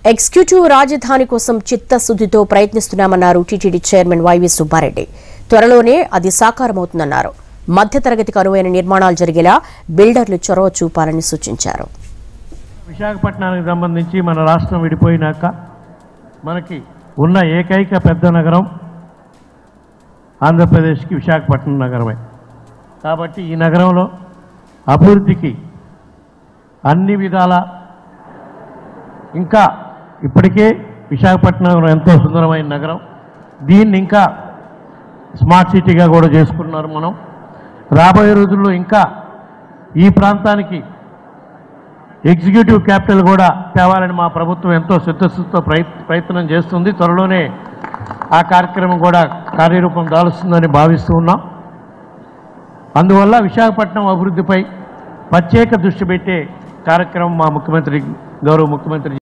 executive రాజధాని కోసం చిత్తశుద్దితో ప్రయత్నిస్తున్నామన్నారు టీటీడీ చైర్మన్ వైవి సుబ్బారెడ్డి త్వరలోనే అది సాకారమవుతుందన్నారు మధ్యతరగతికి అనువైన నిర్మాణాలు జరిగేలా బిల్డర్లు చొరవ చూపాలని సూచించారు విశాఖపట్నానికి సంబంధించి మన రాష్ట్రం విడిపోయినాక మనకి ఉన్న ఏకైక పెద్ద నగరం ఆంధ్రప్రదేశ్కి విశాఖపట్నం నగరమే కాబట్టి ఈ నగరంలో అభివృద్ధికి అన్ని విధాల ఇంకా ఇప్పటికే విశాఖపట్నం నగరం ఎంతో సుందరమైన నగరం దీన్ని ఇంకా స్మార్ట్ సిటీగా కూడా చేసుకున్నారు మనం రాబోయే రోజుల్లో ఇంకా ఈ ప్రాంతానికి ఎగ్జిక్యూటివ్ క్యాపిటల్ కూడా తేవాలని మా ప్రభుత్వం ఎంతో సిద్ధశుద్ధితో ప్రయత్ ప్రయత్నం చేస్తుంది త్వరలోనే ఆ కార్యక్రమం కూడా కార్యరూపం దాలుస్తుందని భావిస్తూ ఉన్నాం అందువల్ల విశాఖపట్నం అభివృద్ధిపై ప్రత్యేక దృష్టి పెట్టే కార్యక్రమం మా ముఖ్యమంత్రి గౌరవ ముఖ్యమంత్రి